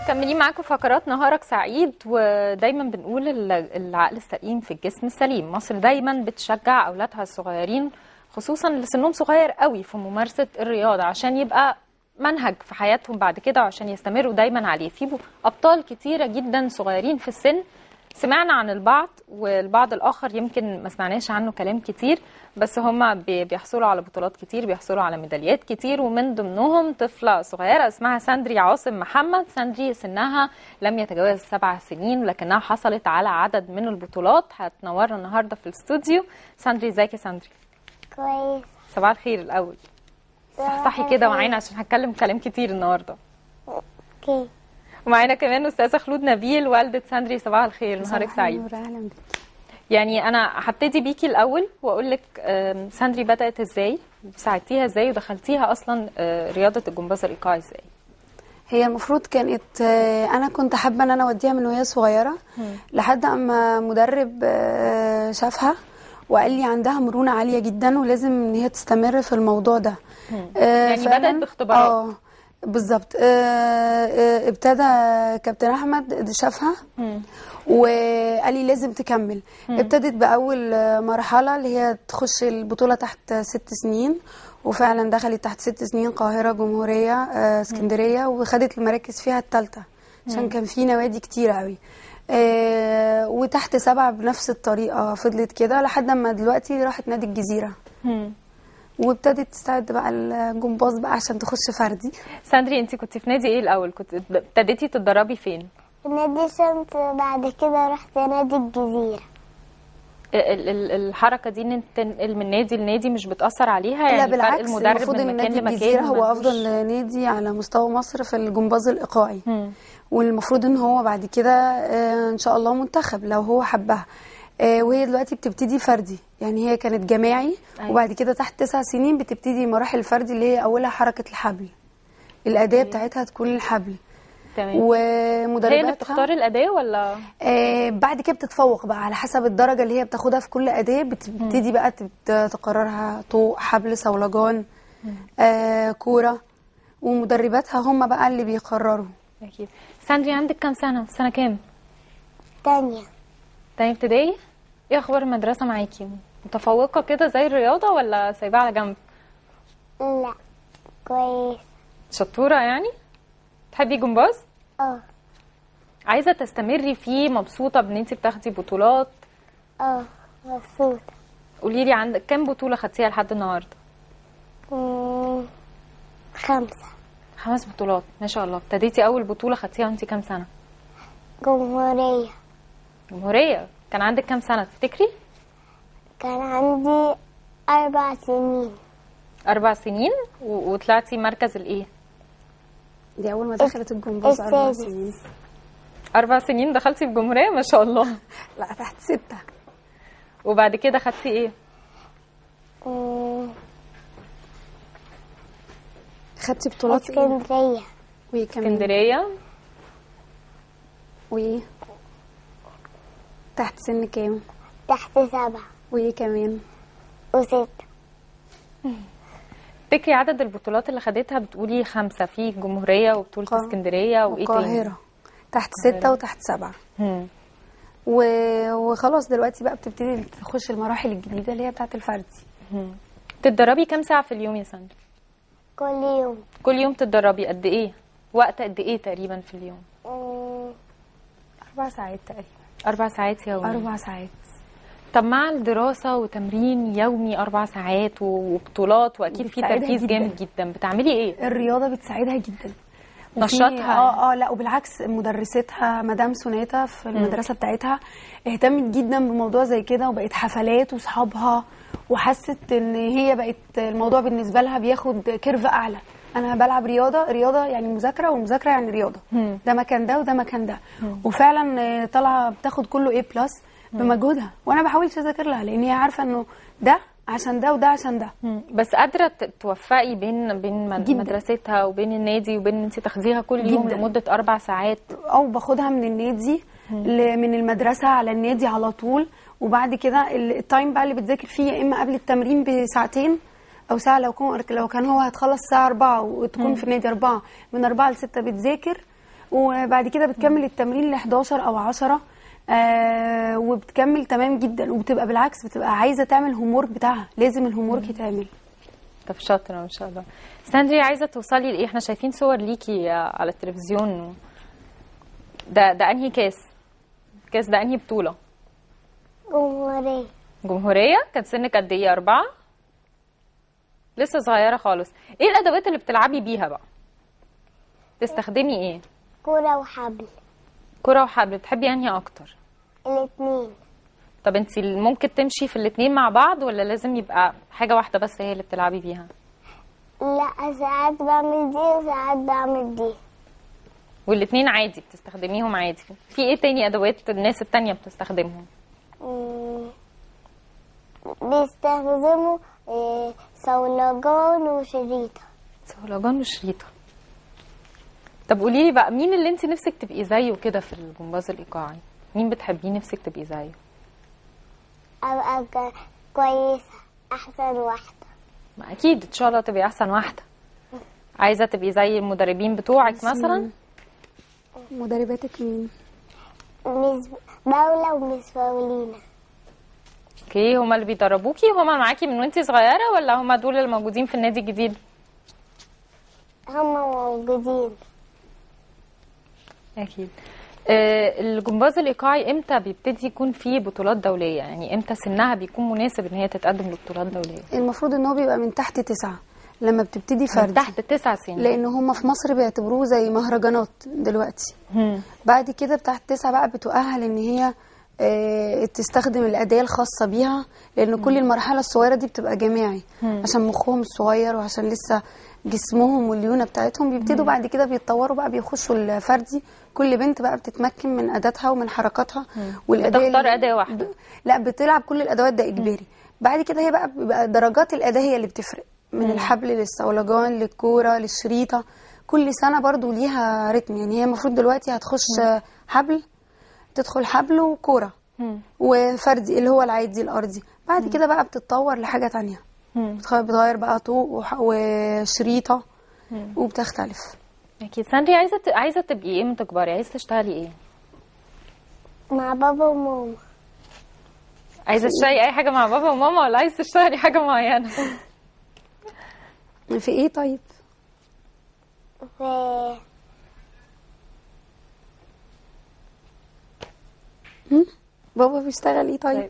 مكملين معاكم فقرات نهارك سعيد ودايما بنقول ال- العقل السليم في الجسم السليم مصر دايما بتشجع اولادها الصغيرين خصوصا اللي سنهم صغير قوي في ممارسه الرياضه عشان يبقى منهج في حياتهم بعد كده وعشان يستمروا دايما عليه في ب- ابطال كتيره جدا صغيرين في السن سمعنا عن البعض والبعض الاخر يمكن ما سمعناش عنه كلام كتير بس هم بيحصلوا على بطولات كتير بيحصلوا على ميداليات كتير ومن ضمنهم طفله صغيره اسمها ساندري عاصم محمد ساندري سنها لم يتجاوز سبع سنين ولكنها حصلت على عدد من البطولات هتنورنا النهارده في الاستوديو ساندري ازيك يا ساندري كويس صباح الخير الاول صحصحي كده معانا عشان هتكلم كلام كتير النهارده اوكي ومعانا كمان استاذه خلود نبيل والده ساندري صباح الخير نهارك سعيد نور اهلا بك يعني انا هبتدي بيكي الاول واقول لك آم، ساندري بدات ازاي ساعدتيها ازاي ودخلتيها اصلا آه، رياضه الجمباز الايقاعي ازاي هي المفروض كانت آه، انا كنت حابه ان انا اوديها من وهي صغيره لحد اما مدرب آه، شافها وقال لي عندها مرونه عاليه جدا ولازم ان هي تستمر في الموضوع ده آه، يعني فعلاً- بدأت باختبارات. اه بالظبط آه، آه، ابتدى كابتن احمد شافها وقال لي لازم تكمل ابتدت باول آه، مرحله اللي هي تخش البطوله تحت ست سنين وفعلا دخلت تحت ست سنين قاهره جمهوريه آه، اسكندريه وخدت المراكز فيها الثالثه عشان كان في نوادي كتير قوي آه، وتحت سبعة بنفس الطريقة فضلت كده لحد ما دلوقتي راحت نادي الجزيرة وابتدت تستعد بقى الجمباز بقى عشان تخش فردي ساندري انت كنت في نادي ايه الاول كنت ابتديتي تتدربي فين نادي الشمس بعد كده رحت نادي الجزيرة ال- ال- الحركه دي ان انت تنقل من نادي لنادي مش بتاثر عليها يعني لا فرق بالعكس المدرب المفروض من ان مكان نادي لمكان الجزيرة هو ملوش- افضل نادي على مستوى مصر في الجمباز الايقاعي مم. والمفروض ان هو بعد كده آه، ان شاء الله منتخب لو هو حبها آه، وهي دلوقتي بتبتدي فردي يعني هي كانت جماعي أيوة. وبعد كده تحت تسع سنين بتبتدي مراحل فردي اللي هي اولها حركه الحبل الاداه بتاعتها تكون الحبل تمام هي اللي ومدرباتها بتختار الاداء ولا آه بعد كده بتتفوق بقى على حسب الدرجه اللي هي بتاخدها في كل اداه بتبتدي بقى تت- تقررها طوق حبل صولجان آه كوره ومدرباتها هم بقى اللي بيقرروا اكيد ساندري عندك كام سنه سنه كام تانية تاني ابتدائي ايه اخبار المدرسه معاكي متفوقه كده زي الرياضه ولا سايباها على جنب لا كويس شطوره يعني تحبي جمباز اه عايزه تستمري فيه مبسوطه بان انت بتاخدي بطولات اه مبسوطة قولي لي عندك كام بطوله خدتيها لحد النهارده مم، خمسة خمس بطولات ما شاء الله ابتديتي اول بطوله خدتيها وانت كام سنه جمهورية جمهوريه كان عندك كام سنه تفتكري كان عندي أربع سنين اربع سنين و... وطلعتي مركز الايه دي اول ما دخلت الجمباز اربع السادس. سنين اربع سنين دخلتي في جمهوريه ما شاء الله لا تحت ستة وبعد كده خدتي ايه مم، خدتي بطولات ايه اسكندرية وايه كمان اسكندريه وايه تحت سن كام تحت سبعة وايه كمان وستة تفتكري عدد البطولات اللي خدتها بتقولي خمسه في الجمهوريه وبطوله القاهرة. اسكندريه وايه تاني القاهرة تحت ستة وتحت سبعة مم. و... وخلاص دلوقتي بقى بتبتدي تخش المراحل الجديدة اللي هي بتاعت الفردي تتدربي كام ساعه في اليوم يا ساندرا كل يوم كل يوم تتدربي قد ايه وقت قد ايه تقريبا في اليوم مم، أربع ساعات تقريبا اربع ساعات يوميا أربع ساعات طب مع الدراسه وتمرين يومي اربع ساعات وبطولات واكيد في بتساعدها تركيز جداً. جامد جدا بتعملي ايه الرياضة بتساعدها جدا وفي- نشاطها. اه اه لا وبالعكس مدرستها مدام سوناتا في المدرسة بتاعتها اهتمت جدا بموضوع زي كده وبقت حفلات واصحابها وحست ان هي بقت الموضوع بالنسبة لها بياخد كيرف اعلى انا بلعب رياضة رياضة يعني مذاكرة والمذاكرة يعني رياضة مم. ده مكان ده وده مكان ده وفعلا آه، طالعة بتاخد كله ايه بلس بمجهودها وانا بحاولش اذاكر لها لان هي عارفة انه ده عشان ده وده عشان ده مم. بس قادره ت- توفقي بين بين مد- جداً. مدرستها وبين النادي وبين ان انت تاخديها كل يوم جداً. لمده اربع ساعات او باخدها من النادي ل- من المدرسه على النادي على طول وبعد كده ال- التايم بقى اللي بتذاكر فيه يا اما قبل التمرين بساعتين او ساعه لو كان لو كان هو هتخلص الساعه 4 وتكون في النادي 4 من 4 ل 6 بتذاكر وبعد كده بتكمل التمرين ل 11 او 10 آه وبتكمل تمام جدا وبتبقى بالعكس بتبقى عايزه تعمل هومورك بتاعها لازم الهومورك يتعمل طب شاطره ما شاء الله ساندري عايزه توصلي لايه احنا شايفين صور ليكي على التلفزيون و... ده ده انهي كاس كاس ده انهي بطوله جمهورية جمهوريه كان سنك قد ايه اربعه لسه صغيره خالص ايه الادوات اللي بتلعبي بيها بقى تستخدمي ايه كرة وحبل كره وحبل بتحبي انهي اكتر الاتنين طب انت ممكن تمشي في الاتنين مع بعض ولا لازم يبقى حاجه واحده بس هي اللي بتلعبي بيها لا ساعات بعمل دي وساعات بعمل دي والاتنين عادي بتستخدميهم عادي في ايه تاني ادوات الناس التانية بتستخدمهم مم. بيستخدموا إيه، صولجان وشريطة صولجان وشريطه طب قولي لي بقى مين اللي انت نفسك تبقي زيه كده في الجمباز الايقاعي مين بتحبيه نفسك تبقي زيه أبقى ك- كويسة أحسن واحدة ما اكيد ان شاء الله تبقي احسن واحده عايزه تبقي زي المدربين بتوعك مثلا مدرباتك مين ميس باولا وميس باولينا اوكي هما اللي بيدربوكي هما معاكي من وانتي صغيره ولا هما دول اللي موجودين في النادي الجديد هما موجودين اكيد آه، الجمباز الايقاعي امتى بيبتدي يكون فيه بطولات دوليه يعني امتى سنها بيكون مناسب ان هي تتقدم لبطولات دوليه المفروض ان هو بيبقى من تحت تسعة لما بتبتدي من فردي تحت تسع سنين لان هم في مصر بيعتبروه زي مهرجانات دلوقتي مم. بعد كده بتاعت تسعة بقى بتؤهل ان هي آه، تستخدم الأداة الخاصة بيها لأن كل المرحلة الصغيرة دي بتبقى جماعي عشان مخهم الصغير وعشان لسه جسمهم والليونة بتاعتهم بيبتدوا بعد كده بيتطوروا بقى بيخشوا الفردي كل بنت بقى بتتمكن من أداتها ومن حركاتها والأداة بتختار اللي- أداة واحدة. ب... لا بتلعب كل الأدوات ده إجباري بعد كده هي بقى بيبقى درجات الأداة هي اللي بتفرق من الحبل للصولجان للكورة للشريطة كل سنة برضو ليها رتم يعني هي المفروض دلوقتي هتخش حبل تدخل حبل وكورة مم. وفردي اللي هو العادي الأرضي بعد كده بقى بتتطور لحاجة تانية مم. بتغير بتغير بقى طوق وح- وشريطة وبتختلف اكيد ساندري عايزه ت... عايزه تبقي ايه لما تكبري عايزه تشتغلي ايه مع بابا وماما عايزه تشتغلي اي حاجه مع بابا وماما ولا عايزه تشتغلي حاجه معينه في ايه طيب في بابا بيشتغل ايه طيب, طيب.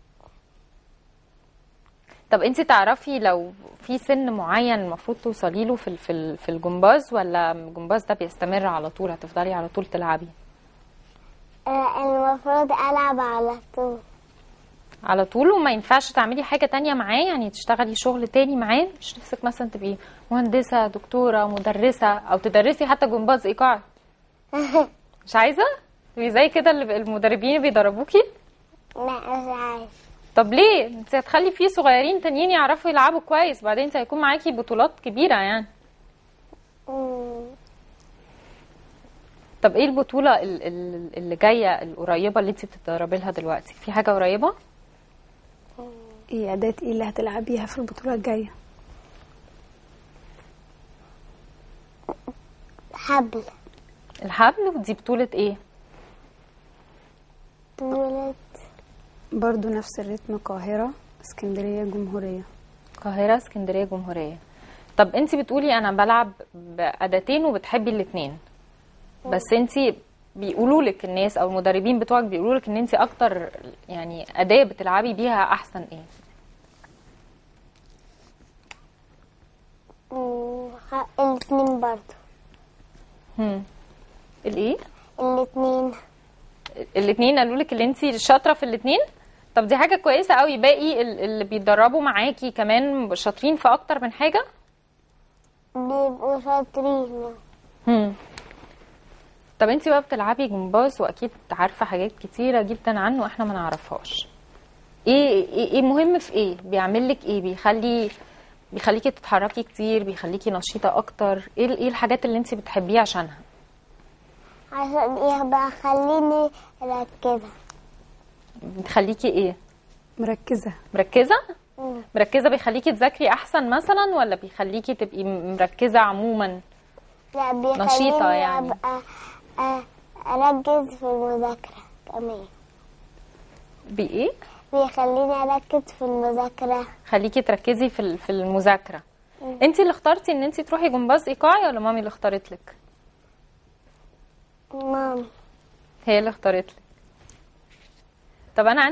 طب انت تعرفي لو في سن معين المفروض توصلي له في ال- في ال- في الجمباز ولا الجمباز ده بيستمر على طول هتفضلي على طول تلعبي آه، المفروض ألعب على طول على طول وما ينفعش تعملي حاجه تانية معاه يعني تشتغلي شغل تاني معاه مش نفسك مثلا تبقي مهندسه دكتوره مدرسه او تدرسي حتى جمباز ايقاعي مش عايزه تبقي زي كده اللي المدربين بيدربوكي لا مش عارف طب ليه انت هتخلي فيه صغيرين تانيين يعرفوا يلعبوا كويس بعدين انت هيكون معاكي بطولات كبيره يعني مم. طب ايه البطوله ال- ال- اللي جايه القريبه اللي انت بتتدربي لها دلوقتي في حاجه قريبه ايه اداة ايه اللي هتلعبيها في البطولة الجاية حبل الحبل ودي بطوله ايه طولة برضو نفس الريتم القاهرة اسكندرية جمهورية القاهره اسكندريه جمهوريه طب انت بتقولي انا بلعب باداتين وبتحبي الاثنين بس انت بيقولوا لك الناس او المدربين بتوعك بيقولوا لك ان انت اكتر يعني اداه بتلعبي بيها احسن ايه مم، ح- الاتنين برضو هم. الايه الاتنين الاثنين قالوا لك اللي انت شاطره في الاثنين طب دي حاجه كويسه قوي باقي ال- اللي بيتدربوا معاكي كمان شاطرين في اكتر من حاجه بيبقوا شاطرين هم. طب انت بقى بتلعبي جمباز واكيد عارفه حاجات كتيره جدا عنه احنا ما نعرفهاش ايه ايه, إيه مهم في ايه بيعمل لك ايه بيخلي بيخليكي تتحركي كتير بيخليكي نشيطه اكتر ايه ال- ايه الحاجات اللي انت بتحبيه عشانها عشان يبقى خليني مركزة بتخليكي ايه مركزة مركزه مم. مركزه بيخليكي تذاكري احسن مثلا ولا بيخليكي تبقي م- مركزه عموما لا بيخليني نشيطة يعني. أبقى آه، اركز في المذاكرة كمان بايه بيخليني اركز في المذاكرة خليكي تركزي في ال- في المذاكره انت اللي اخترتي ان انت تروحي جمباز ايقاعي ولا مامي اللي اختارت لك مام هي اللي اختارت لك طب انا عندي